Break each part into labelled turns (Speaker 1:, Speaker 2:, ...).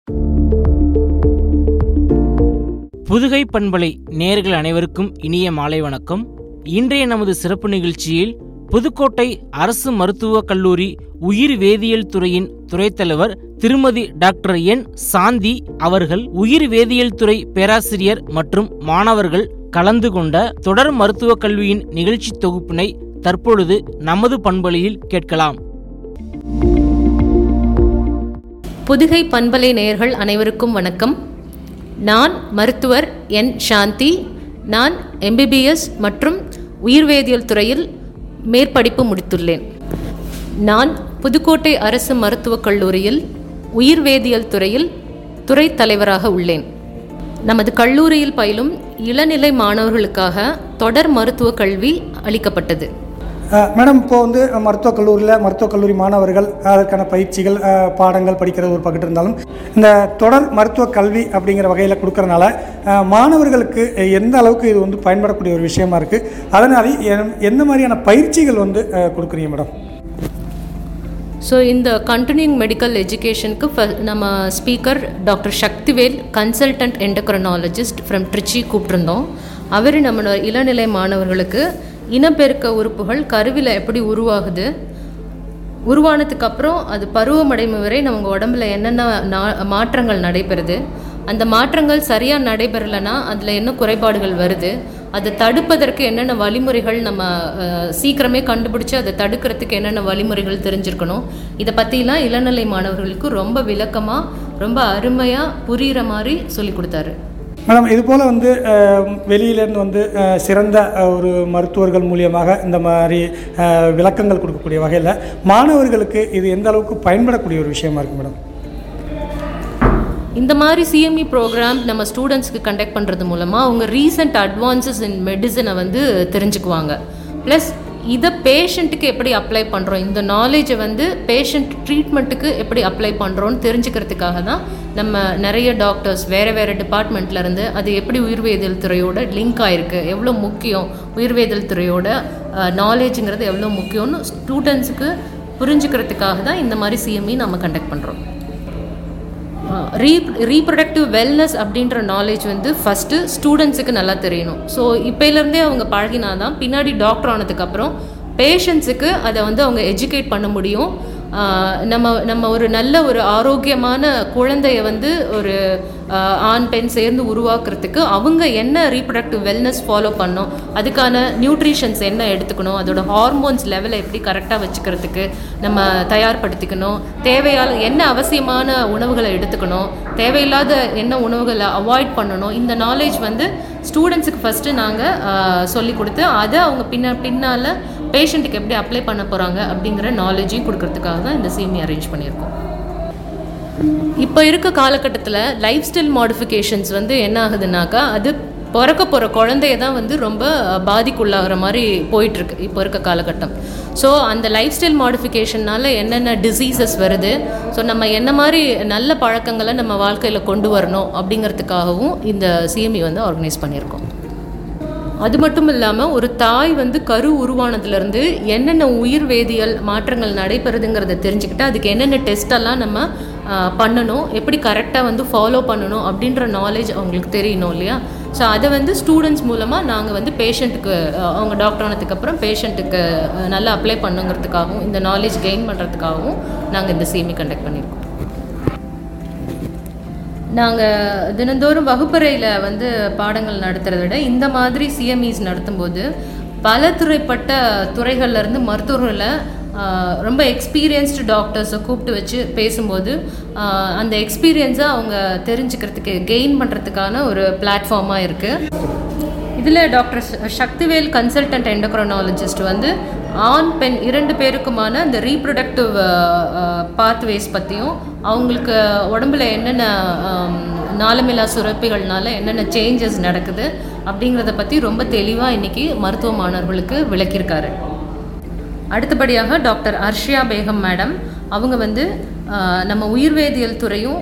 Speaker 1: புதுகை பண்பலை நேர்கள் அனைவருக்கும் இனிய மாலை வணக்கம் இன்றைய நமது சிறப்பு நிகழ்ச்சியில் புதுக்கோட்டை அரசு மருத்துவக் கல்லூரி உயிர் வேதியியல் துறையின் துறைத் தலைவர் திருமதி டாக்டர் என் சாந்தி அவர்கள் உயிர் வேதியியல் துறை பேராசிரியர் மற்றும் மாணவர்கள் கலந்து கொண்ட தொடர் மருத்துவக் கல்வியின் நிகழ்ச்சி தொகுப்பினை தற்பொழுது நமது பண்பலையில் கேட்கலாம்
Speaker 2: புதுகை பண்பலை நேயர்கள் அனைவருக்கும் வணக்கம் நான் மருத்துவர் என் சாந்தி நான் எம்பிபிஎஸ் மற்றும் உயிர்வேதியியல் துறையில் மேற்படிப்பு முடித்துள்ளேன் நான் புதுக்கோட்டை அரசு மருத்துவக் கல்லூரியில் உயிர்வேதியியல் துறையில் துறை தலைவராக உள்ளேன் நமது கல்லூரியில் பயிலும் இளநிலை மாணவர்களுக்காக தொடர் மருத்துவ கல்வி அளிக்கப்பட்டது
Speaker 3: அஹ் மேடம் இப்போ வந்து மருத்துவக் கல்லூரியில் மருத்துவக் கல்லூரி மாணவர்கள் அதற்கான பயிற்சிகள் அஹ் பாடங்கள் படிக்கிறது ஒரு பக்கத்து இருந்தாலும் இந்த தொடர் மருத்துவ கல்வி அப்படிங்கிற வகையில் கொடுக்கறனால அஹ் மாணவர்களுக்கு எந்த அளவுக்கு இது வந்து பயன்படக்கூடிய ஒரு விஷயமா இருக்குது அதனால என்- எந்த மாதிரியான பயிற்சிகள் வந்து அஹ் கொடுக்குறீங்க மேடம்
Speaker 2: ஸோ இந்த கண்டினியூங் மெடிக்கல் எஜுகேஷனுக்கு ஃப- நம்ம speaker doctor Sakthivel consultant endocrinologist from Trichy கூப்பிட்டுருந்தோம் அவர் நம்ம இளநிலை மாணவர்களுக்கு இனப்பெருக்க உறுப்புகள் கருவில் எப்படி உருவாகுது உருவானதுக்கு அப்புறம் அது பருவமடைமை வரை நம்ம உடம்புல என்னென்ன நா- மாற்றங்கள் நடைபெறுது அந்த மாற்றங்கள் சரியாக நடைபெறலைன்னா அதில் என்ன குறைபாடுகள் வருது அதை தடுப்பதற்கு என்னென்ன வழிமுறைகள் நம்ம அஹ், சீக்கிரமே கண்டுபிடிச்சு அதை தடுக்கிறதுக்கு என்னென்ன வழிமுறைகள் தெரிஞ்சிருக்கணும் இதை பற்றிலாம் இளநிலை மாணவர்களுக்கு ரொம்ப விளக்கமாக ரொம்ப அருமையாக புரிகிற மாதிரி சொல்லி கொடுத்தாரு
Speaker 3: மேடம் இது போல் வந்து அஹ், வெளியிலேருந்து வந்து அஹ், சிறந்த அஹ், ஒரு மருத்துவர்கள் மூலியமாக இந்த மாதிரி அஹ், விளக்கங்கள் கொடுக்கக்கூடிய வகையில் மாணவர்களுக்கு இது எந்த அளவுக்கு பயன்படக்கூடிய ஒரு விஷயமா இருக்குது மேடம்
Speaker 2: இந்த மாதிரி சிஎம்இ ப்ரோக்ராம் நம்ம ஸ்டூடெண்ட்ஸ்க்கு கண்டக்ட் பண்ணுறது மூலமாக அவங்க ரீசெண்ட் அட்வான்சஸ் இன் மெடிசனை வந்து தெரிஞ்சுக்குவாங்க ப்ளஸ் இதை பேஷண்ட்டுக்கு எப்படி அப்ளை பண்ணுறோம் இந்த நாலேஜை வந்து பேஷண்ட் ட்ரீட்மெண்ட்டுக்கு எப்படி அப்ளை பண்ணுறோன்னு தெரிஞ்சுக்கிறதுக்காக தான் நம்ம நிறைய டாக்டர்ஸ் வேறு வேறு டிபார்ட்மெண்ட்லேருந்து அது எப்படி உயிர்வேதியியல் துறையோட லிங்க் ஆயிருக்கு எவ்வளோ முக்கியம் உயிர்வேதியியல் துறையோட நாலேஜுங்கிறது எவ்வளோ முக்கியம்னு ஸ்டூடெண்ட்ஸுக்கு புரிஞ்சுக்கிறதுக்காக தான் இந்த மாதிரி சிஎம்இ நம்ம கண்டக்ட் பண்ணுறோம் ரீ ரீப்ரொடக்டிவ் வெல்னஸ் அப்படின்ற நாலேஜ் வந்து ஃபஸ்ட்டு ஸ்டூடெண்ட்ஸுக்கு நல்லா தெரியணும் ஸோ இப்போலேருந்தே அவங்க பழகினாதான் பின்னாடி டாக்டர் ஆனதுக்கப்புறம் பேஷண்ட்ஸுக்கு அதை வந்து அவங்க எஜுகேட் பண்ண முடியும் ஆஹ் நம்ம நம்ம ஒரு நல்ல ஒரு ஆரோக்கியமான குழந்தைய வந்து ஒரு ஆஹ் ஆண் பெண் சேர்ந்து உருவாக்குறதுக்கு அவங்க என்ன ரீப்ரொடக்டிவ் வெல்னஸ் ஃபாலோ பண்ணணும் அதுக்கான நியூட்ரிஷன்ஸ் என்ன எடுத்துக்கணும் அதோட ஹார்மோன்ஸ் லெவலை எப்படி கரெக்டாக வச்சுக்கிறதுக்கு நம்ம தயார்படுத்திக்கணும் தேவையான என்ன அவசியமான உணவுகளை எடுத்துக்கணும் தேவையில்லாத என்ன உணவுகளை அவாய்ட் பண்ணணும் இந்த நாலேஜ் வந்து ஸ்டூடெண்ட்ஸுக்கு ஃபஸ்ட்டு நாங்கள் சொல்லி கொடுத்து அதை அவங்க பின்ன பின்னால் பேஷண்ட்டுக்கு எப்படி அப்ளை பண்ண போகிறாங்க அப்படிங்கிற நாலேஜையும் கொடுக்கறதுக்காக தான் இந்த சிஎம்இ அரேஞ்ச் பண்ணியிருக்கோம் இப்போ இருக்க காலகட்டத்தில் லைஃப் ஸ்டைல் மாடிஃபிகேஷன்ஸ் வந்து என்ன ஆகுதுனாக்கா அது பிறக்க போகிற குழந்தைய தான் வந்து ரொம்ப அஹ், பாதிக்குள்ளாகிற மாதிரி போயிட்டுருக்கு இப்போ இருக்க காலகட்டம் ஸோ அந்த லைஃப் ஸ்டைல் மாடிஃபிகேஷனால் என்னென்ன டிசீசஸ் வருது ஸோ நம்ம என்ன மாதிரி நல்ல பழக்கங்களை நம்ம வாழ்க்கையில் கொண்டு வரணும் அப்படிங்கிறதுக்காகவும் இந்த சிஎம்இ வந்து ஆர்கனைஸ் பண்ணியிருக்கோம் அது மட்டும் இல்லாமல் ஒரு தாய் வந்து கரு உருவானதுலேருந்து என்னென்ன உயிர் வேதியியல் மாற்றங்கள் நடைபெறுதுங்கிறத தெரிஞ்சுக்கிட்டு அதுக்கு என்னென்ன டெஸ்டெல்லாம் நம்ம ஆஹ், பண்ணணும் எப்படி கரெக்டாக வந்து ஃபாலோ பண்ணணும் அப்படின்ற நாலேஜ் அவங்களுக்கு தெரியணும் இல்லையா ஸோ அதை வந்து ஸ்டூடெண்ட்ஸ் மூலமாக நாங்கள் வந்து பேஷண்ட்டுக்கு அவங்க டாக்டர் ஆனதுக்கப்புறம் பேஷண்ட்டுக்கு நல்லா அப்ளை பண்ணுங்கிறதுக்காகவும் இந்த நாலேஜ் கெயின் பண்ணுறதுக்காகவும் நாங்கள் இந்த சிஎம்இ கண்டக்ட் பண்ணியிருக்கோம் நாங்கள் தினந்தோறும் வகுப்பறையில் வந்து பாடங்கள் நடத்துறதை விட இந்த மாதிரி சிஎம்இஸ் நடத்தும்போது பல துறைப்பட்ட துறைகள்ல இருந்து மருத்துவர்களை ஆஹ், ரொம்ப எக்ஸ்பீரியன்ஸ்டு டாக்டர்ஸை கூப்பிட்டு வச்சு பேசும்போது ஆஹ், அந்த எக்ஸ்பீரியன்ஸை அவங்க தெரிஞ்சுக்கிறதுக்கு கெயின் பண்ணுறதுக்கான ஒரு பிளாட்ஃபார்மாக இருக்குது இதில் டாக்டர் ச- சக்திவேல் கன்சல்டன்ட் எண்டோக்ரோனாலஜிஸ்ட் வந்து ஆண் பெண் இரண்டு பேருக்குமான அந்த ரீப்ரொடக்டிவ் பாத்வேஸ் பற்றியும் அவங்களுக்கு உடம்புல என்னென்ன ஆம், நாளமில்லா சுரப்பிகள்னால என்னென்ன சேஞ்சஸ் நடக்குது அப்படிங்கிறத பற்றி ரொம்ப தெளிவாக இன்னைக்கு மருத்துவ மாணவர்களுக்கு விளக்கியிருக்காரு அடுத்தபடியாக டாக்டர் அர்ஷியா பேகம் மேடம் அவங்க வந்து ஆஹ், நம்ம உயிர்வேதியியல் துறையும்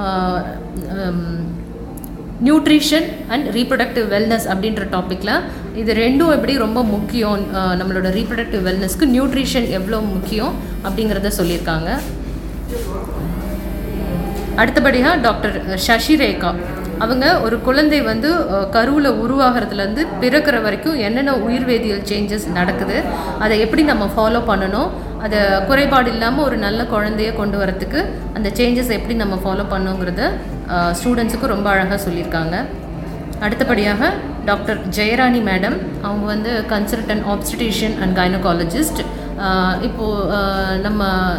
Speaker 2: நியூட்ரிஷன் அண்ட் ரீப்ரொடக்டிவ் வெல்னஸ் அப்படின்ற டாப்பிக்கில் இது ரெண்டும் எப்படி ரொம்ப முக்கியம் ஆஹ், நம்மளோட ரீப்ரொடக்டிவ் வெல்னஸ்க்கு நியூட்ரிஷன் எவ்வளோ முக்கியம் அப்படிங்கிறத சொல்லியிருக்காங்க அடுத்தபடியாக டாக்டர் சசி ரேகா அவங்க ஒரு குழந்தை வந்து கருவில் உருவாகிறதுலேருந்து பிறக்கிற வரைக்கும் என்னென்ன உயிர்வேதியியல் சேஞ்சஸ் நடக்குது அதை எப்படி நம்ம ஃபாலோ பண்ணணும் அதை குறைபாடு இல்லாமல் ஒரு நல்ல குழந்தைய கொண்டு வரத்துக்கு அந்த சேஞ்சஸ் எப்படி நம்ம ஃபாலோ பண்ணுங்கிறத ஸ்டூடெண்ட்ஸுக்கு ரொம்ப அழகாக சொல்லியிருக்காங்க அடுத்தபடியாக டாக்டர் ஜெயராணி மேடம் அவங்க வந்து கன்சல்டன்ட் ஆப்ஸ்டிஷியன் அண்ட் கைனகாலஜிஸ்ட் இப்போது நம்ம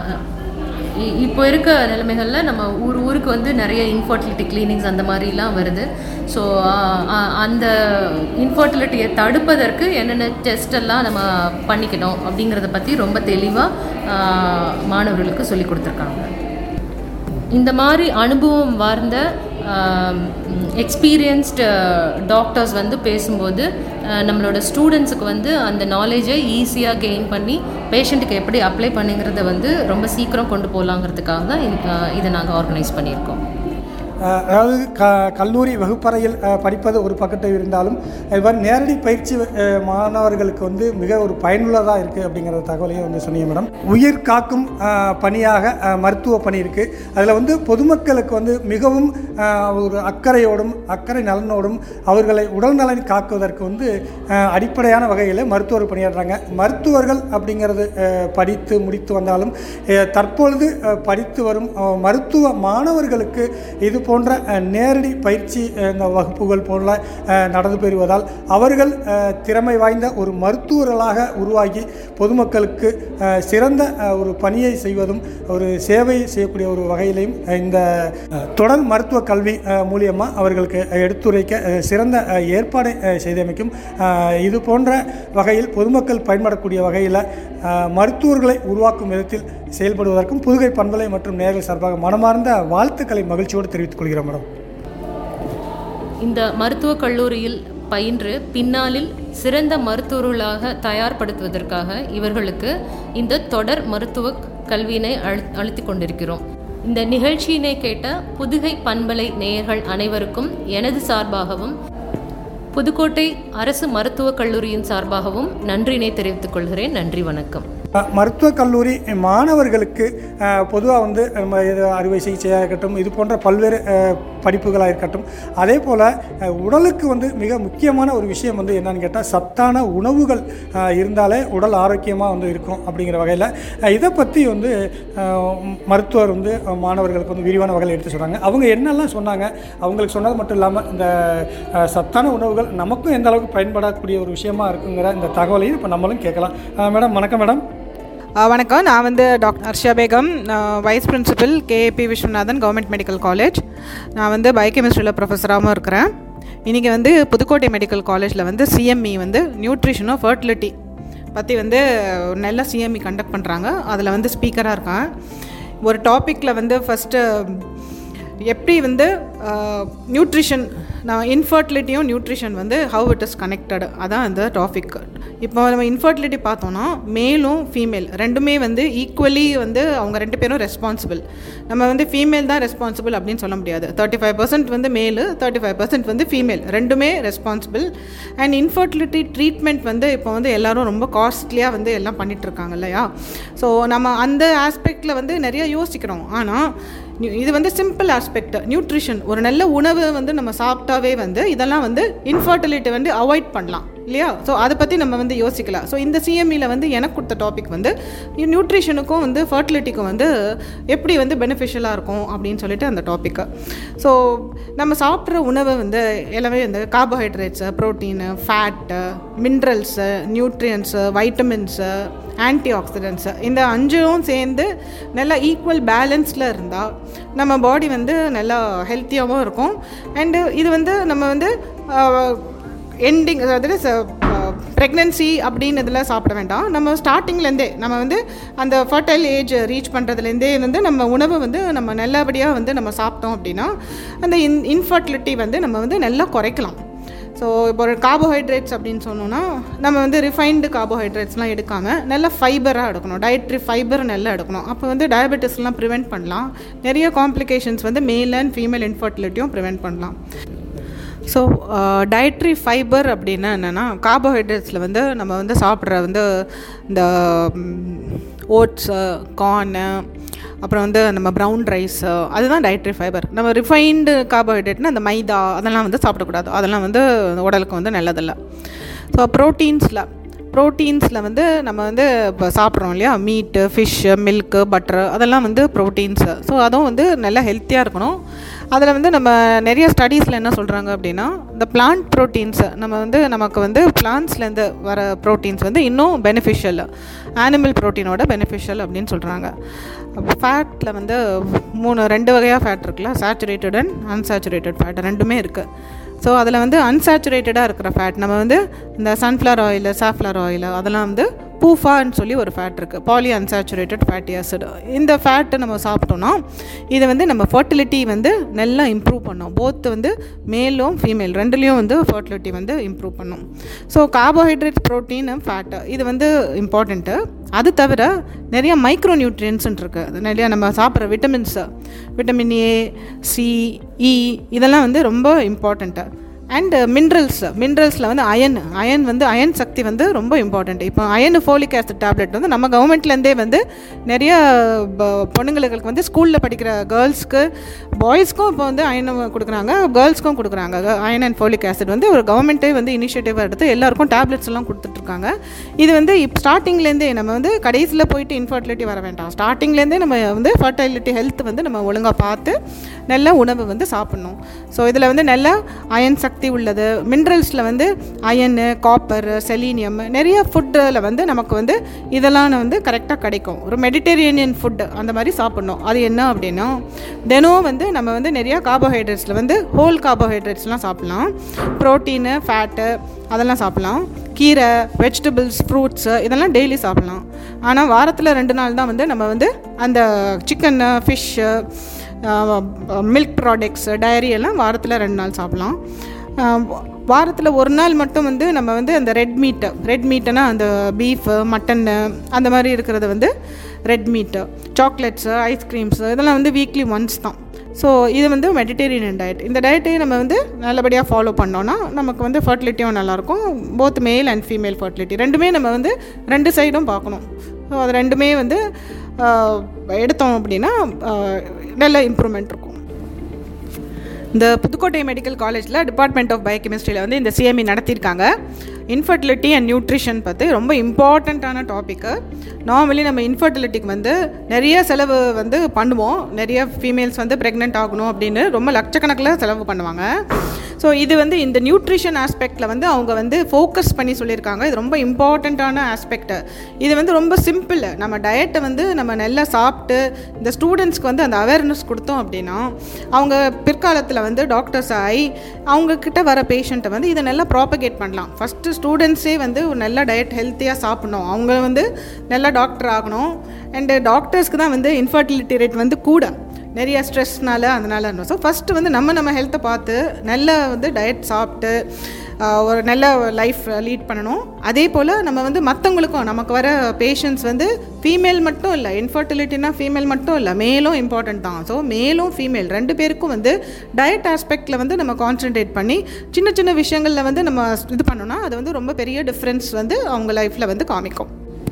Speaker 2: இ- இப்போ இருக்க நிலைமைகளில் நம்ம ஊர் ஊருக்கு வந்து நிறைய இன்ஃபர்டிலிட்டி கிளினிக்ஸ் அந்த மாதிரிலாம் வருது ஸோ அந்த இன்ஃபர்டிலிட்டியை தடுப்பதற்கு என்னென்ன டெஸ்ட் எல்லாம் நம்ம பண்ணிக்கணும் அப்படிங்கிறத பற்றி ரொம்ப தெளிவாக மாணவர்களுக்கு சொல்லி கொடுத்துருக்காங்க இந்த மாதிரி அனுபவம் வார்ந்த எக்ஸ்பீரியன்ஸ்டு டாக்டர்ஸ் வந்து பேசும்போது அஹ், நம்மளோட ஸ்டூடெண்ட்ஸுக்கு வந்து அந்த நாலேஜை ஈஸியாக கெயின் பண்ணி பேஷண்ட்டுக்கு எப்படி அப்ளை பண்ணுங்கிறத வந்து ரொம்ப சீக்கிரம் கொண்டு போகலாங்கிறதுக்காக தான் இந்த- அஹ், இதை நாங்கள் ஆர்கனைஸ் பண்ணியிருக்கோம்
Speaker 3: அஹ் அதாவது க கல்லூரி வகுப்பறையில் அஹ், படிப்பது ஒரு பக்கத்தில் இருந்தாலும் இவ்வாறு நேரடி பயிற்சி அஹ், மாணவர்களுக்கு வந்து மிக ஒரு பயனுள்ளதாக இருக்குது அப்படிங்கிற தகவலையும் வந்து சொன்னீங்க மேடம் உயிர் காக்கும் அஹ், பணியாக அஹ், மருத்துவ பணி இருக்குது அதில் வந்து பொதுமக்களுக்கு வந்து மிகவும் அஹ், ஒரு அக்கறையோடும் அக்கறை நலனோடும் அவர்களை உடல் நலன் காக்குவதற்கு வந்து அஹ், அடிப்படையான வகையில் மருத்துவர் பணியாற்றுறாங்க மருத்துவர்கள் அப்படிங்கிறது அஹ், படித்து முடித்து வந்தாலும் அஹ், தற்பொழுது அஹ், படித்து வரும் அஹ், மருத்துவ மாணவர்களுக்கு இது போன்ற அஹ், நேரடி பயிற்சி அஹ், இந்த வகுப்புகள் போல அஹ், நடந்து பெறுவதால் அவர்கள் அஹ், திறமை வாய்ந்த ஒரு மருத்துவர்களாக உருவாகி பொதுமக்களுக்கு அஹ், சிறந்த அஹ், ஒரு பணியை செய்வதும் ஒரு சேவை செய்யக்கூடிய ஒரு வகையிலையும் அஹ், இந்த அஹ், தொடர் மருத்துவ கல்வி அஹ், மூலியமா அவர்களுக்கு எடுத்துரைக்க அஹ், சிறந்த அஹ், ஏற்பாடை அஹ், செய்தமைக்கும் அஹ், இது போன்ற வகையில் பொதுமக்கள் பயன்படக்கூடிய வகையில் அஹ், மருத்துவர்களை உருவாக்கும் விதத்தில் செயல்படுவதற்கும் புதுகை பண்பலை மற்றும் நேரில் சார்பாக மனமார்ந்த வாழ்த்துக்களை மகிழ்ச்சியோடு தெரிவித்துக் கொள்கிறோம் மேடம்
Speaker 2: இந்த மருத்துவக் கல்லூரியில் பயின்று பின்னாளில் சிறந்த மருத்துவர்களாக தயார்படுத்துவதற்காக இவர்களுக்கு இந்த தொடர் மருத்துவ கல்வியினை அழு அளித்து கொண்டிருக்கிறோம் இந்த நிகழ்ச்சியினை கேட்ட புதுகை பண்பலை நேயர்கள் அனைவருக்கும் எனது சார்பாகவும் புதுக்கோட்டை அரசு மருத்துவக் கல்லூரியின் சார்பாகவும் நன்றினை தெரிவித்துக் கொள்கிறேன் நன்றி வணக்கம்
Speaker 3: அஹ், மருத்துவக் கல்லூரி மாணவர்களுக்கு பொதுவாக வந்து நம்ம இது அறுவை சிகிச்சையாக இருக்கட்டும் இது போன்ற பல்வேறு அஹ், படிப்புகளாக இருக்கட்டும் அதே போல் உடலுக்கு வந்து மிக முக்கியமான ஒரு விஷயம் வந்து என்னன்னு கேட்டால் சத்தான உணவுகள் அஹ், இருந்தாலே உடல் ஆரோக்கியமாக வந்து இருக்கும் அப்படிங்கிற வகையில் இதை பற்றி வந்து அஹ், மருத்துவர் வந்து அஹ், மாணவர்களுக்கு வந்து விரிவான வகையில் எடுத்து சொல்கிறாங்க அவங்க என்னெல்லாம் சொன்னாங்க அவங்களுக்கு சொன்னது மட்டும் இல்லாமல் இந்த அஹ், சத்தான உணவுகள் நமக்கும் எந்த அளவுக்கு பயன்படக்கூடிய ஒரு விஷயமா இருக்குங்கிற இந்த தகவலையும் இப்போ நம்மளும் கேட்கலாம் அஹ், மேடம் வணக்கம் மேடம்
Speaker 4: ஆ, வணக்கம் நான் வந்து டாக்டர் ஹர்ஷா பேகம் நான் vice principal K A P Viswanathan government medical college நான் வந்து பயோகெமிஸ்ட்ரியில் ப்ரொஃபஸராகவும் இருக்கிறேன் இன்றைக்கி வந்து புதுக்கோட்டை மெடிக்கல் காலேஜில் வந்து சிஎம்இ வந்து நியூட்ரிஷனும் ஃபர்டிலிட்டி பற்றி வந்து ஒரு நல்ல சிஎம்இ கண்டக்ட் பண்ணுறாங்க அதில் வந்து ஸ்பீக்கராக இருக்கேன் ஒரு டாப்பிக்கில் வந்து ஃபஸ்ட்டு எப்படி வந்து நியூட்ரிஷன் நான் இன்ஃபர்டிலிட்டியும் நியூட்ரிஷன் வந்து ஹவு இட் இஸ் கனெக்டட் அதான் அந்த டாபிக் இப்போ நம்ம இன்ஃபர்டிலிட்டி பார்த்தோன்னா மேலும் ஃபீமேல் ரெண்டுமே வந்து ஈக்குவலி வந்து அவங்க ரெண்டு பேரும் ரெஸ்பான்சிபிள் நம்ம வந்து ஃபீமேல் தான் ரெஸ்பான்சிபிள் அப்படின்னு சொல்ல முடியாது தேர்ட்டி ஃபைவ் பர்சன்ட் வந்து மேலு தேர்ட்டி ஃபைவ் பர்சன்ட் வந்து ஃபீமேல் ரெண்டுமே ரெஸ்பான்சிபிள் அண்ட் இன்ஃபர்டிலிட்டி ட்ரீட்மெண்ட் வந்து இப்போ வந்து எல்லாரும் ரொம்ப காஸ்ட்லியாக வந்து எல்லாம் பண்ணிட்டு இருக்காங்க இல்லையா ஸோ நம்ம அந்த ஆஸ்பெக்டில் வந்து நிறைய யோசிக்கிறோம் ஆனால் நியூ- இது வந்து சிம்பிள் ஆஸ்பெக்ட் நியூட்ரிஷன் ஒரு நல்ல உணவு வந்து நம்ம சாப்பிட்டாவே வந்து இதெல்லாம் வந்து இன்ஃபர்டிலிட்டி வந்து அவாய்ட் பண்ணலாம் இல்லையா ஸோ அதை பற்றி நம்ம வந்து யோசிக்கலாம் ஸோ இந்த சிஎம்இல வந்து எனக்கு கொடுத்த டாபிக் வந்து நியூட்ரிஷனுக்கும் வந்து ஃபர்டிலிட்டிக்கும் வந்து எப்படி வந்து பெனிஃபிஷியலாக இருக்கும் அப்படின்னு சொல்லிட்டு அந்த டாப்பிக்கு ஸோ நம்ம சாப்பிட்ற உணவை வந்து எல்லாமே இந்த carbohydrates protein fat minerals nutrients vitamins antioxidants இந்த அஞ்சும் சேர்ந்து நல்லா ஈக்குவல் பேலன்ஸில் இருந்தால் நம்ம பாடி வந்து நல்லா ஹெல்த்தியாகவும் இருக்கும் அண்டு இது வந்து நம்ம வந்து எண்டிங் அதாவது ப்ரெக்னென்சி அப்படின்னு இதில் சாப்பிட வேண்டாம் நம்ம ஸ்டார்டிங்லேருந்தே நம்ம வந்து அந்த ஃபர்டைல் ஏஜ் ரீச் பண்ணுறதுலேருந்தே வந்து நம்ம உணவை வந்து நம்ம நல்லபடியாக வந்து நம்ம சாப்பிட்டோம் அப்படின்னா அந்த இன் இன்ஃபர்டிலிட்டி வந்து நம்ம வந்து நல்லா குறைக்கலாம் ஸோ இப்போ ஒரு கார்போஹைட்ரேட்ஸ் அப்படின்னு சொன்னோன்னா நம்ம வந்து ரிஃபைன்டு கார்போஹைட்ரேட்ஸ்லாம் எடுக்காமல் நல்ல ஃபைபராக எடுக்கணும் டயட்ரி ஃபைபர் நல்லா எடுக்கணும் அப்போ வந்து டயபெட்டிஸ்லாம் ப்ரிவெண்ட் பண்ணலாம் நிறைய காம்ப்ளிகேஷன்ஸ் வந்து மேல் அண்ட் ஃபீமேல் இன்ஃபர்டிலிட்டியும் ப்ரிவெண்ட் பண்ணலாம் ஸோ டயட்ரி ஃபைபர் அப்படின்னா என்னென்னா கார்போஹைட்ரேட்ஸில் வந்து நம்ம வந்து சாப்பிட்ற வந்து இந்த ஓட்ஸு கார்னு அப்புறம் வந்து நம்ம ப்ரௌன் ரைஸ் அதுதான் டயட்ரி ஃபைபர் நம்ம ரிஃபைன்டு கார்போஹைட்ரேட்னா அந்த மைதா அதெல்லாம் வந்து சாப்பிடக்கூடாது அதெல்லாம் வந்து உடலுக்கு வந்து நல்லதில்லை ஸோ ப்ரோட்டீன்ஸில் ப்ரோட்டீன்ஸில் வந்து நம்ம வந்து இப்போ சாப்பிட்றோம் இல்லையா மீட்டு ஃபிஷ்ஷு மில்க்கு பட்டரு அதெல்லாம் வந்து ப்ரோட்டீன்ஸு ஸோ அதுவும் வந்து நல்லா ஹெல்த்தியாக இருக்கணும் அதில் வந்து நம்ம நிறைய ஸ்டடீஸில் என்ன சொல்கிறாங்க அப்படின்னா இந்த பிளான்ட் ப்ரோட்டீன்ஸு நம்ம வந்து நமக்கு வந்து பிளான்ஸ்லேருந்து வர ப்ரோட்டீன்ஸ் வந்து இன்னும் பெனிஃபிஷியல் ஆனிமல் ப்ரோட்டீனோட பெனிஃபிஷியல் அப்படின்னு சொல்கிறாங்க ஃபேட்டில் வந்து மூணு ரெண்டு வகையாக ஃபேட் இருக்குல்ல சேச்சுரேட்டட் அண்ட் அன்சாச்சுரேட்டட் ஃபேட் ரெண்டுமே இருக்குது ஸோ அதில் வந்து அன்சாச்சுரேட்டடாக இருக்கிற ஃபேட் நம்ம வந்து இந்த சன்ஃப்ளவர் ஆயில் சாஃப்ளவர் ஆயில் அதெல்லாம் வந்து பூஃபான்னு சொல்லி ஒரு ஃபேட் இருக்குது பாலி அன்சாச்சுரேட்டட் ஃபேட்டி ஆசிட் இந்த ஃபேட்டை நம்ம சாப்பிட்டோன்னா இது வந்து நம்ம ஃபர்டிலிட்டி வந்து நல்லா இம்ப்ரூவ் பண்ணும் போத் வந்து மேலும் ஃபீமேல் ரெண்டுலேயும் வந்து ஃபர்டிலிட்டி வந்து இம்ப்ரூவ் பண்ணும் ஸோ கார்போஹைட்ரேட் ப்ரோட்டீன் ஃபேட்டு இது வந்து இம்பார்ட்டண்ட்டு அது தவிர நிறைய மைக்ரோ நியூட்ரியன்ஸ்ன்னு இருக்குது நிறையா நம்ம சாப்பிட்ற vitamins vitamin A C E இதெல்லாம் வந்து ரொம்ப இம்பார்ட்டண்ட்டு அண்ட் மினரல்ஸ் மினரல்ஸில் வந்து அயன் அயன் வந்து அயன் சக்தி வந்து ரொம்ப இம்பார்ட்டண்ட் இப்போ அயன் ஃபோலிக் ஆசிட் டேப்லெட் வந்து நம்ம கவர்மெண்ட்லேருந்தே வந்து நிறைய ப- பொண்ணுங்களுக்கு வந்து ஸ்கூலில் படிக்கிற கேர்ள்ஸ்க்கு பாய்ஸ்க்கும் இப்போ வந்து அயன் கொடுக்குறாங்க கேர்ள்ஸ்க்கும் கொடுக்குறாங்க அயன் அண்ட் ஃபோலிக் ஆசிட் வந்து ஒரு கவர்மெண்ட்டே வந்து இனிஷியேட்டிவ் எடுத்து எல்லாருக்கும் டேப்லெட்ஸ் எல்லாம் கொடுத்துட்ருக்காங்க இது வந்து இப்போ ஸ்டார்டிங்லேருந்தே நம்ம வந்து கடைசியில் போயிட்டு இன்ஃபர்டிலிட்டி வர வேண்டாம் ஸ்டார்டிங்லேருந்தே நம்ம வந்து ஃபர்டைலிட்டி ஹெல்த் வந்து நம்ம ஒழுங்காக பார்த்து நல்ல உணவு வந்து சாப்பிட்ணும் ஸோ இதில் வந்து நல்ல அயன் சக்தி உள்ளது மினரல்ஸில் வந்து அயனு காப்பர் செலீனியம் நிறைய ஃபுட்டில் வந்து நமக்கு வந்து இதெல்லாம் வந்து கரெக்டாக கிடைக்கும் ஒரு மெடிட்டேரியனியன் ஃபுட்டு அந்த மாதிரி சாப்பிட்ணும் அது என்ன அப்படின்னா தினம் வந்து நம்ம வந்து நிறையா கார்போஹைட்ரேட்ஸில் வந்து ஹோல் கார்போஹைட்ரேட்ஸ்லாம் சாப்பிட்லாம் ப்ரோட்டீனு ஃபேட்டு அதெல்லாம் சாப்பிட்லாம் கீரை வெஜிடபிள்ஸ் ஃப்ரூட்ஸு இதெல்லாம் டெய்லி சாப்பிட்லாம் ஆனால் வாரத்தில் ரெண்டு நாள் தான் வந்து நம்ம வந்து அந்த சிக்கன்னு ஃபிஷ்ஷு மில்க் ப்ராடக்ட்ஸ் டயரி எல்லாம் வாரத்தில் ரெண்டு நாள் சாப்பிட்லாம் வாரத்தில் ஒரு நாள் மட்டும் வந்து நம்ம வந்து அந்த ரெட் மீட்டு ரெட் மீட்டுனா அந்த பீஃபு மட்டன்னு அந்த மாதிரி இருக்கிறது வந்து ரெட் மீட்டு சாக்லேட்ஸு ஐஸ்கிரீம்ஸு இதெல்லாம் வந்து வீக்லி ஒன்ஸ் தான் ஸோ இது வந்து மெடிடேரியன் டயட் இந்த டயட்டையும் நம்ம வந்து நல்லபடியாக ஃபாலோ பண்ணோன்னா நமக்கு வந்து ஃபர்டிலிட்டியும் நல்லாயிருக்கும் போத் மேல் அண்ட் ஃபீமேல் ஃபர்டிலிட்டி ரெண்டுமே நம்ம வந்து ரெண்டு சைடும் பார்க்கணும் ஸோ அது ரெண்டுமே வந்து ஆஹ், எடுத்தோம் அப்படின்னா ஆஹ், நல்ல இம்ப்ரூவ்மெண்ட் இருக்கும் இந்த புதுக்கோட்டை மெடிக்கல் காலேஜில் டிபார்ட்மெண்ட் ஆஃப் பயோகெமிஸ்ட்ரியில் வந்து இந்த சிஎம்இ நடத்தியிருக்காங்க இன்ஃபர்டிலிட்டி அண்ட் நியூட்ரிஷன் பற்றி ரொம்ப இம்பார்ட்டண்ட்டான டாப்பிக்கு நார்மலி நம்ம இன்ஃபர்டிலிட்டிக்கு வந்து நிறைய செலவு வந்து பண்ணுவோம் நிறைய ஃபீமேல்ஸ் வந்து ப்ரெக்னென்ட் ஆகணும் அப்படின்னு ரொம்ப லட்சக்கணக்கில் செலவு பண்ணுவாங்க ஸோ இது வந்து இந்த நியூட்ரிஷன் ஆஸ்பெக்டில் வந்து அவங்க வந்து ஃபோக்கஸ் பண்ணி சொல்லியிருக்காங்க இது ரொம்ப இம்பார்ட்டண்ட்டான ஆஸ்பெக்ட் இது வந்து ரொம்ப சிம்பிள் நம்ம டயட்டை வந்து நம்ம நல்லா சாப்பிட்டு இந்த ஸ்டூடெண்ட்ஸ்க்கு வந்து அந்த அவேர்னஸ் கொடுத்தோம் அப்படின்னா அவங்க பிற்காலத்தில் வந்து டாக்டர்ஸ் ஆகி அவங்கக்கிட்ட வர பேஷண்ட்டை வந்து இதை நல்லா ப்ராபகேட் பண்ணலாம் ஃபஸ்ட்டு ஸ்டூடெண்ட்ஸே வந்து ஒரு நல்ல டயட் ஹெல்த்தியாக சாப்பிடணும் அவங்க வந்து நல்லா டாக்டர் ஆகணும் அண்டு டாக்டர்ஸ்க்கு தான் வந்து இன்ஃபர்டிலிட்டி ரேட் வந்து கூட நிறைய ஸ்ட்ரெஸ்னால அதனால இருந்தோம் ஸோ ஃபஸ்ட்டு வந்து நம்ம நம்ம ஹெல்த்தை பார்த்து நல்ல வந்து டயட் சாப்பிட்டு ஆஹ், ஒரு நல்ல லைஃப் லீட் பண்ணணும் அதே போல் நம்ம வந்து மற்றவங்களுக்கும் நமக்கு வர பேஷண்ட்ஸ் வந்து ஃபீமேல் மட்டும் இல்லை இன்ஃபர்டிலிட்டினா ஃபீமேல் மட்டும் இல்லை மேலும் இம்பார்ட்டன்ட் தான் ஸோ மேலும் ஃபீமேல் ரெண்டு பேருக்கும் வந்து டயட் ஆஸ்பெக்டில் வந்து நம்ம கான்சென்ட்ரேட் பண்ணி சின்ன சின்ன விஷயங்களில் வந்து நம்ம இது பண்ணோம்னா அது வந்து ரொம்ப பெரிய டிஃப்ரென்ஸ் வந்து அவங்க லைஃப்பில் வந்து காமிக்கும்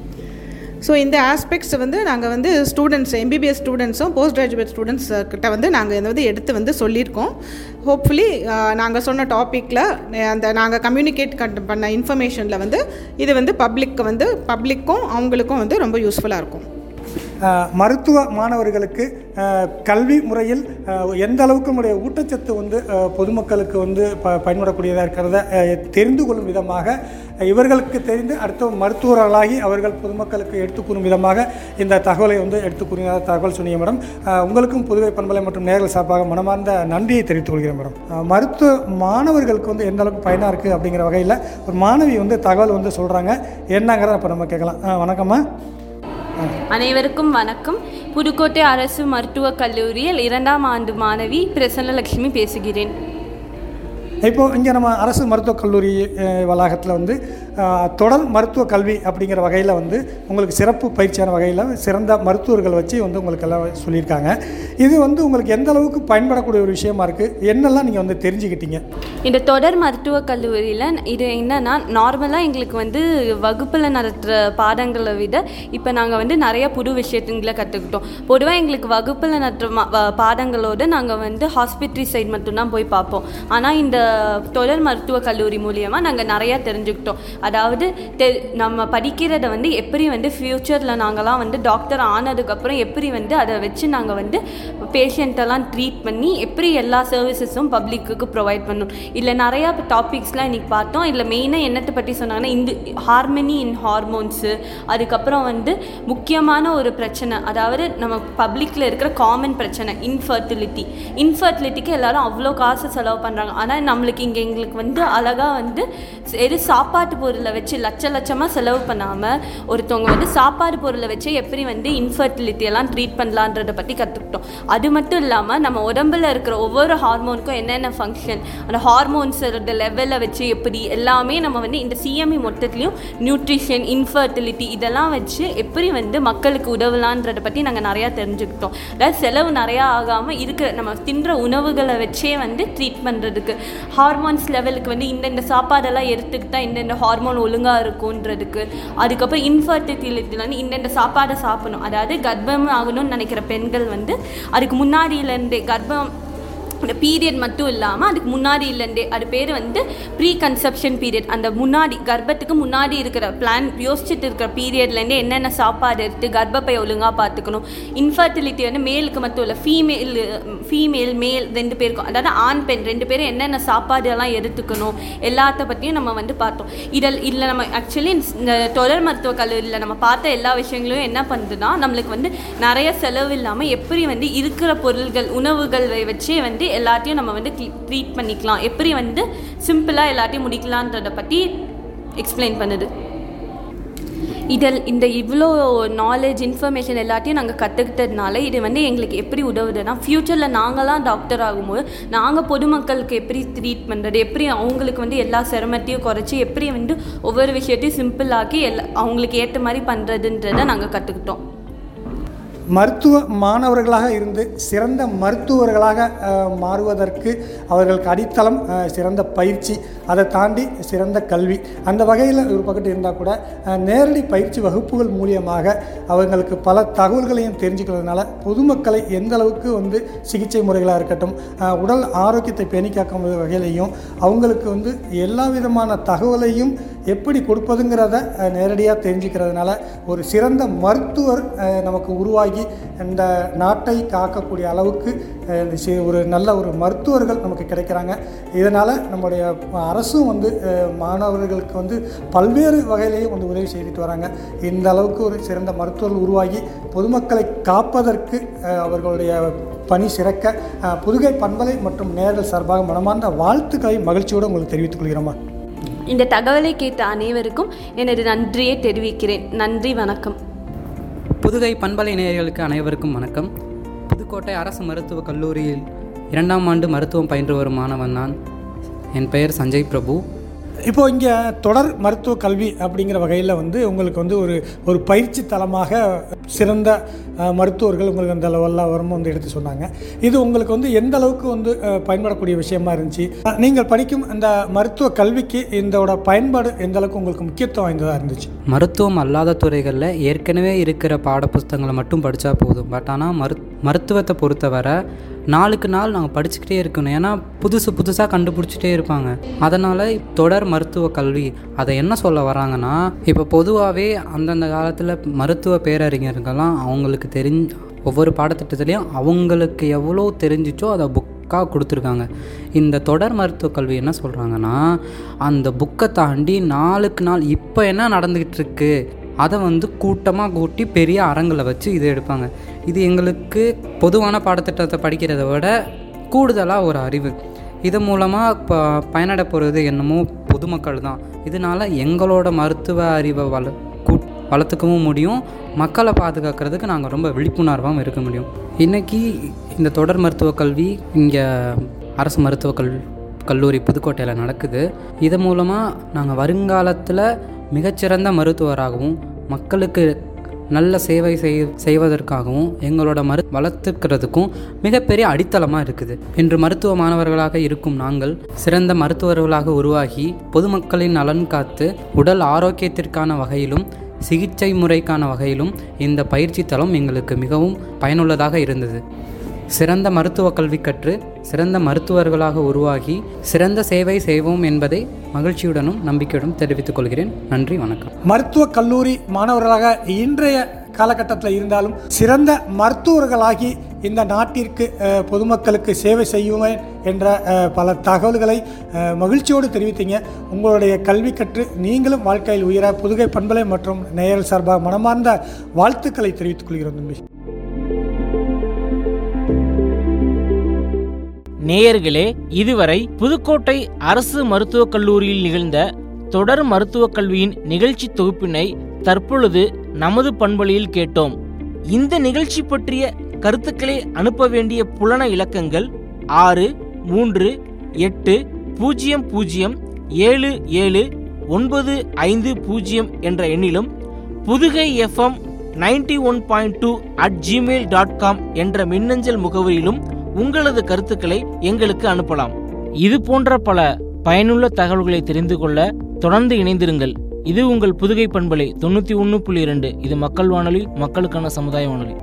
Speaker 4: ஸோ இந்த ஆஸ்பெக்ட்ஸ் வந்து நாங்கள் வந்து ஸ்டூடெண்ட்ஸ் எம்பிபிஎஸ் ஸ்டூடெண்ட்ஸும் போஸ்ட் கிராஜுவேட் ஸ்டூடெண்ட்ஸ் கிட்ட வந்து நாங்கள் இதை வந்து எடுத்து வந்து சொல்லியிருக்கோம் ஹோப்ஃபுல்லி நாங்கள் சொன்ன டாப்பிக்கில் அந்த நாங்கள் கம்யூனிகேட் பண்ண இன்ஃபர்மேஷனில் வந்து இது வந்து பப்ளிக்கு வந்து பப்ளிக்கும் அவங்களுக்கும் வந்து ரொம்ப யூஸ்ஃபுல்லாக இருக்கும்
Speaker 3: அஹ், மருத்துவ மாணவர்களுக்கு அஹ், கல்வி முறையில் அஹ், எந்த அளவுக்கு நம்முடைய ஊட்டச்சத்து வந்து அஹ், பொதுமக்களுக்கு வந்து ப பயன்படக்கூடியதாக இருக்கிறத அஹ், தெரிந்து கொள்ளும் விதமாக அஹ், இவர்களுக்கு தெரிந்து அடுத்த மருத்துவர்களாகி அவர்கள் பொதுமக்களுக்கு எடுத்து கூறும் விதமாக இந்த தகவலை வந்து எடுத்து கூறிய தகவல் சொன்னீங்க மேடம் அஹ், உங்களுக்கும் புதுவை பண்பலை மற்றும் நேர்கள் சார்பாக மனமார்ந்த நன்றியை தெரிவித்துக் கொள்கிறேன் மேடம் அஹ், மருத்துவ மாணவர்களுக்கு வந்து எந்த அளவுக்கு பயனாக இருக்குது அப்படிங்கிற வகையில் ஒரு மாணவி வந்து தகவல் வந்து சொல்கிறாங்க என்னங்கிறத அப்போ நம்ம கேட்கலாம் அஹ், வணக்கம்மா
Speaker 5: அனைவருக்கும் வணக்கம் புதுக்கோட்டை அரசு மருத்துவக் கல்லூரியில் இரண்டாம் ஆண்டு மாணவி பிரசன்னலட்சுமி பேசுகிறேன்
Speaker 3: இப்போ இங்கே நம்ம அரசு மருத்துவக் கல்லூரி அஹ், வளாகத்தில் வந்து ஆஹ், தொடர் மருத்துவ கல்வி அப்படிங்கிற வகையில் வந்து உங்களுக்கு சிறப்பு பயிற்சியான வகையில் சிறந்த மருத்துவர்கள் வச்சு வந்து உங்களுக்கு எல்லாம் சொல்லியிருக்காங்க இது வந்து உங்களுக்கு எந்த அளவுக்கு பயன்படக்கூடிய ஒரு விஷயமா இருக்குது என்னெல்லாம் நீங்கள் வந்து தெரிஞ்சுக்கிட்டீங்க
Speaker 5: இந்த தொடர் மருத்துவக் கல்லூரியில் இது என்னன்னா நார்மலாக எங்களுக்கு வந்து வகுப்பில் நடத்துகிற பாடங்களை விட இப்போ நாங்கள் வந்து நிறைய புது விஷயத்துங்களை கற்றுக்கிட்டோம் பொதுவாக எங்களுக்கு வகுப்பில் நடத்துகிற ம- வ- பாடங்களோட நாங்கள் வந்து ஹாஸ்பிட்டரி சைடு மட்டும்தான் போய் பார்ப்போம் ஆனால் இந்த தொடர் மருத்துவக் கல்லூரி மூலியமாக நாங்கள் நிறையா தெரிஞ்சுக்கிட்டோம் அதாவது தெ நம்ம படிக்கிறத வந்து எப்படி வந்து ஃப்யூச்சரில் நாங்களாம் வந்து டாக்டர் ஆனதுக்கப்புறம் எப்படி வந்து அதை வச்சு நாங்கள் வந்து பேஷண்ட்டெல்லாம் ட்ரீட் பண்ணி எப்படி எல்லா சர்வீசஸும் பப்ளிக்குக்கு ப்ரொவைட் பண்ணணும் இல்லை நிறையா டாபிக்ஸ்லாம் இன்றைக்கி பார்த்தோம் இல்லை மெயினாக என்னத்தை பற்றி சொன்னாங்கன்னா இந்த ஹார்மனி இன் ஹார்மோன்ஸு அதுக்கப்புறம் வந்து முக்கியமான ஒரு பிரச்சனை அதாவது நம்ம பப்ளிக்கில் இருக்கிற காமன் பிரச்சனை இன்ஃபர்டிலிட்டி இன்ஃபர்டிலிட்டிக்கு எல்லாரும் அவ்வளோ காசு செலவு பண்ணுறாங்க ஆனால் நம்மளுக்கு இங்கே எங்களுக்கு வந்து அழகாக வந்து வெறு சாப்பாட்டு பொருளை வச்சு லட்ச லட்சமாக செலவு பண்ணாமல் ஒருத்தவங்க வந்து சாப்பாடு பொருளை வச்சு எப்படி வந்து இன்ஃபர்டிலிட்டி எல்லாம் ட்ரீட் பண்ணலான்றதை பற்றி கற்றுக்கிட்டோம் அது மட்டும் இல்லாமல் நம்ம உடம்புல இருக்கிற ஒவ்வொரு ஹார்மோனுக்கும் என்னென்ன ஃபங்க்ஷன் அந்த ஹார்மோன்ஸோட லெவலை வச்சு எப்படி எல்லாமே நம்ம வந்து இந்த சிஎம்இ மொத்தத்துலேயும் நியூட்ரிஷன் இன்ஃபர்டிலிட்டி இதெல்லாம் வச்சு எப்படி வந்து மக்களுக்கு உதவலான்றதை பற்றி நாங்கள் நிறையா தெரிஞ்சுக்கிட்டோம் அதாவது செலவு நிறையா ஆகாமல் இருக்கிற நம்ம தின்ற உணவுகளை வச்சே வந்து ட்ரீட் பண்ணுறதுக்கு ஹார்மோன்ஸ் லெவலுக்கு வந்து இந்தந்த சாப்பாடெல்லாம் எடுத்துக்கிட்டா இந்தந்த ஹார்மோன் ஒழுங்காக இருக்குன்றதுக்கு அதுக்கப்புறம் இன்ஃபர்டிலிட்டியில் வந்து இந்தந்த சாப்பாடை சாப்பிடணும் அதாவது கர்ப்பம் ஆகணும்னு நினைக்கிற பெண்கள் வந்து அதுக்கு முன்னாடியிலேருந்தே கர்ப்பம் அந்த பீரியட் மட்டும் இல்லாமல் அதுக்கு முன்னாடி இல்லைண்டே அது பேர் வந்து ப்ரீ கன்செப்ஷன் பீரியட் அந்த முன்னாடி கர்ப்பத்துக்கு முன்னாடி இருக்கிற பிளான் யோசிச்சுட்டு இருக்கிற பீரியட்லேருந்தே என்னென்ன சாப்பாடு எடுத்து கர்ப்பப்பை ஒழுங்காக பார்த்துக்கணும் இன்ஃபர்டிலிட்டி வந்து மேலுக்கு மட்டும் இல்லை ஃபீமேல் ஃபீமேல் மேல் ரெண்டு பேருக்கும் அதாவது ஆண் பெண் ரெண்டு பேரும் என்னென்ன சாப்பாடு எல்லாம் எடுத்துக்கணும் எல்லாத்த பற்றியும் நம்ம வந்து பார்த்தோம் இதில் இதில் நம்ம ஆக்சுவலி இந்த தொடர் மருத்துவக் கல்லூரியில் நம்ம பார்த்த எல்லா விஷயங்களும் என்ன பண்ணுதுன்னா நம்மளுக்கு வந்து நிறைய செலவு இல்லாமல் எப்படி வந்து இருக்கிற பொருள்கள் உணவுகள் வச்சே வந்து எல்லாத்தையும் நம்ம வந்து ட்ரீட் பண்ணிக்கலாம் எப்படி வந்து சிம்பிளாக எல்லாத்தையும் முடிக்கலான்றதை பற்றி எக்ஸ்பிளைன் பண்ணுது இதில் இந்த இவ்வளோ நாலேஜ் இன்ஃபர்மேஷன் எல்லாத்தையும் நாங்கள் கற்றுக்கிட்டதுனால இது வந்து எங்களுக்கு எப்படி உதவுதுன்னா ஃப்யூச்சரில் நாங்களாம் டாக்டர் ஆகும்போது நாங்கள் பொதுமக்களுக்கு எப்படி ட்ரீட் பண்ணுறது எப்படி அவங்களுக்கு வந்து எல்லா சிரமத்தையும் குறைச்சி எப்படி வந்து ஒவ்வொரு விஷயத்தையும் சிம்பிள் ஆக்கி எல்லா அவங்களுக்கு ஏற்ற மாதிரி பண்ணுறதுன்றதை நாங்கள் கற்றுக்கிட்டோம்
Speaker 3: மருத்துவ மாணவர்களாக இருந்து சிறந்த மருத்துவர்களாக அஹ், மாறுவதற்கு அவர்களுக்கு அடித்தளம் அஹ், சிறந்த பயிற்சி அதை தாண்டி சிறந்த கல்வி அந்த வகையில் ஒரு பக்கத்து இருந்தால் கூட அஹ், நேரடி பயிற்சி வகுப்புகள் மூலியமாக அவங்களுக்கு பல தகவல்களையும் தெரிஞ்சுக்கிறதுனால பொதுமக்களை எந்த அளவுக்கு வந்து சிகிச்சை முறைகளாக இருக்கட்டும் அஹ், உடல் ஆரோக்கியத்தை பேணி காக்கும் வகையிலையும் அவங்களுக்கு வந்து எல்லா விதமான தகவலையும் எப்படி கொடுப்பதுங்கிறத நேரடியாக தெரிஞ்சுக்கிறதுனால ஒரு சிறந்த மருத்துவர் அஹ், நமக்கு உருவாகி இந்த நாட்டை காக்கக்கூடிய அளவுக்கு அஹ், இந்த சி- ஒரு நல்ல ஒரு மருத்துவர்கள் நமக்கு கிடைக்கிறாங்க இதனால் நம்முடைய அரசும் வந்து அஹ், மாணவர்களுக்கு வந்து பல்வேறு வகையிலையும் வந்து உதவி செய்துட்டு வராங்க இந்த அளவுக்கு ஒரு சிறந்த மருத்துவர்கள் உருவாகி பொதுமக்களை காப்பதற்கு அஹ், அவர்களுடைய பணி சிறக்க அஹ், புதுகை பண்பலை மற்றும் நேரல் சார்பாக மனமார்ந்த வாழ்த்துக்களை மகிழ்ச்சியோடு உங்களுக்கு தெரிவித்துக் கொள்கிறோமா
Speaker 5: இந்த தகவலை கேட்ட அனைவருக்கும் எனது நன்றியை தெரிவிக்கிறேன் நன்றி வணக்கம்
Speaker 6: புதுகை பண்பலை நேயர்களுக்கு அனைவருக்கும் வணக்கம் புதுக்கோட்டை அரசு மருத்துவக் கல்லூரியில் இரண்டாம் ஆண்டு மருத்துவம் பயின்று வரும் மாணவன் நான் என் பெயர் சஞ்சய் பிரபு
Speaker 3: இப்போ இங்கே தொடர் மருத்துவ கல்வி அப்படிங்கிற வகையில் வந்து உங்களுக்கு வந்து ஒரு ஒரு பயிற்சி தலமாக சிறந்த அஹ், மருத்துவர்கள் உங்களுக்கு அந்த லெவலில் வரும் வந்து எடுத்து சொன்னாங்க இது உங்களுக்கு வந்து எந்த அளவுக்கு வந்து அஹ், பயன்படக்கூடிய விஷயமா இருந்துச்சு அஹ், நீங்கள் படிக்கும் அந்த மருத்துவ கல்விக்கு இதோட பயன்பாடு எந்த அளவுக்கு உங்களுக்கு முக்கியத்துவம் வாய்ந்ததாக இருந்துச்சு
Speaker 6: மருத்துவம் அல்லாத துறைகளில் ஏற்கனவே இருக்கிற பாடப்புஸ்தகங்களை மட்டும் படித்தா போதும் பட் ஆனால் மரு மருத்துவத்தை பொறுத்தவரை நாளுக்கு நாள் நாங்கள் படிச்சுக்கிட்டே இருக்கணும் ஏன்னா புதுசு புதுசாக கண்டுபிடிச்சிட்டே இருப்பாங்க அதனால் தொடர் மருத்துவ கல்வி அதை என்ன சொல்ல வராங்கன்னா இப்போ பொதுவாகவே அந்தந்த காலத்தில் மருத்துவ பேரறிஞர்கள்லாம் அவங்களுக்கு தெரிஞ்ச ஒவ்வொரு பாடத்திட்டத்துலேயும் அவங்களுக்கு எவ்வளோ தெரிஞ்சிச்சோ அதை புக்காக கொடுத்துருக்காங்க இந்த தொடர் மருத்துவ கல்வி என்ன சொல்கிறாங்கன்னா அந்த புக்கை தாண்டி நாளுக்கு நாள் இப்போ என்ன நடந்துக்கிட்டு இருக்கு அதை வந்து கூட்டமாக கூட்டி பெரிய அரங்கில் வச்சு இதை எடுப்பாங்க இது எங்களுக்கு பொதுவான பாடத்திட்டத்தை படிக்கிறதை விட கூடுதலாக ஒரு அறிவு இது மூலமாக இப்போ பயனட போகிறது என்னமோ பொதுமக்கள் தான் இதனால் எங்களோட மருத்துவ அறிவை வள கூ வளர்த்துக்கவும் முடியும் மக்களை பாதுகாக்கிறதுக்கு நாங்கள் ரொம்ப விழிப்புணர்வாகவும் இருக்க முடியும் இன்றைக்கி இந்த தொடர் மருத்துவ கல்வி இங்கே அரசு மருத்துவக் கல் கல்லூரி புதுக்கோட்டையில் நடக்குது இது மூலமாக நாங்கள் வருங்காலத்தில் மிகச்சிறந்த மருத்துவராகவும் மக்களுக்கு நல்ல சேவை செய் செய்வதற்காகவும் எங்களோட மரு வளர்த்துக்கிறதுக்கும் மிகப்பெரிய அடித்தளமாக இருக்குது இன்று மருத்துவ மாணவர்களாக இருக்கும் நாங்கள் சிறந்த மருத்துவர்களாக உருவாகி பொதுமக்களின் நலன் காத்து உடல் ஆரோக்கியத்திற்கான வகையிலும் சிகிச்சை முறைக்கான வகையிலும் இந்த பயிற்சி தளம் எங்களுக்கு மிகவும் பயனுள்ளதாக இருந்தது சிறந்த மருத்துவ கல்வி கற்று சிறந்த மருத்துவர்களாக உருவாகி சிறந்த சேவை செய்வோம் என்பதை மகிழ்ச்சியுடனும் நம்பிக்கையுடன் தெரிவித்துக் கொள்கிறேன் நன்றி வணக்கம்
Speaker 3: மருத்துவக் கல்லூரி மாணவர்களாக இன்றைய காலகட்டத்தில் இருந்தாலும் சிறந்த மருத்துவர்களாகி இந்த நாட்டிற்கு அஹ், பொதுமக்களுக்கு சேவை செய்யுவேன் என்ற அஹ், பல தகவல்களை அஹ், மகிழ்ச்சியோடு தெரிவித்தீங்க உங்களுடைய கல்வி கற்று நீங்களும் வாழ்க்கையில் உயர புதுகை பண்பலை மற்றும் நேயல் சார்பாக மனமார்ந்த வாழ்த்துக்களை தெரிவித்துக் கொள்கிறோம் தம்பி
Speaker 1: நேயர்களே இதுவரை புதுக்கோட்டை அரசு மருத்துவக் கல்லூரியில் நிகழ்ந்த தொடர் மருத்துவக் கல்வியின் நிகழ்ச்சி தொகுப்பினை தற்பொழுது நமது பண்பலையில் கேட்டோம் இந்த நிகழ்ச்சி பற்றிய கருத்துக்களை அனுப்ப வேண்டிய புலன இலக்கங்கள் ஆறு மூன்று எட்டு பூஜ்ஜியம் பூஜ்ஜியம் ஏழு ஏழு ஒன்பது ஐந்து பூஜ்ஜியம் என்ற எண்ணிலும் Pudugai FM ninety one point two at Gmail dot com என்ற மின்னஞ்சல் முகவரியிலும் உங்களது கருத்துக்களை எங்களுக்கு அனுப்பலாம் இது போன்ற பல பயனுள்ள தகவல்களை தெரிந்து கொள்ள தொடர்ந்து இணைந்திருங்கள் இது உங்கள் புதுகை பண்பலை தொண்ணூற்றி ஒன்று புள்ளி இரண்டு இது மக்கள் வானொலி மக்களுக்கான சமுதாய வானொலி